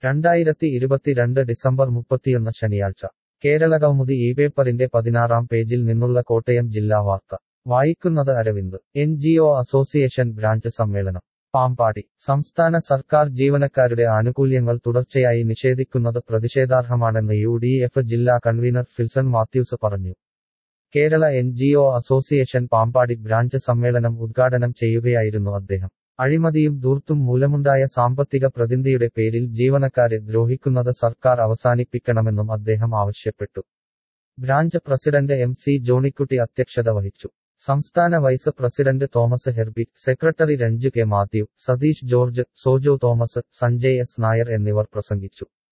രണ്ടായിരത്തി ഇരുപത്തിരണ്ട് ഡിസംബർ മുപ്പത്തിയൊന്ന് ശനിയാഴ്ച കേരളകൗമുദി ഈ പേപ്പറിന്റെ പതിനാറാം പേജിൽ നിന്നുള്ള കോട്ടയം ജില്ലാ വാർത്ത വായിക്കുന്നത് Aravind N G O association branch സമ്മേളനം പാമ്പാടി സംസ്ഥാന സർക്കാർ ജീവനക്കാരുടെ ആനുകൂല്യങ്ങൾ തുടർച്ചയായി നിഷേധിക്കുന്നത് പ്രതിഷേധാർഹമാണെന്ന് യു ഡി എഫ് ജില്ലാ കൺവീനർ ഫിൽസൺ മാത്യൂസ് പറഞ്ഞു Kerala N G O association Pampady branch സമ്മേളനം ഉദ്ഘാടനം ചെയ്യുകയായിരുന്നു അദ്ദേഹം അഴിമതിയും ധൂർത്തും മൂലമുണ്ടായ സാമ്പത്തിക പ്രതിന്ധിയുടെ പേരിൽ ജീവനക്കാരെ ദ്രോഹിക്കുന്നത് സർക്കാർ അവസാനിപ്പിക്കണമെന്നും അദ്ദേഹം ആവശ്യപ്പെട്ടു branch president M C Johnykutty അധ്യക്ഷത വഹിച്ചു സംസ്ഥാന vice president Thomas Herbi secretary Ranju K Mathew Satheesh George Sojo Thomas Sanjay S Nair എന്നിവർ പ്രസംഗിച്ചു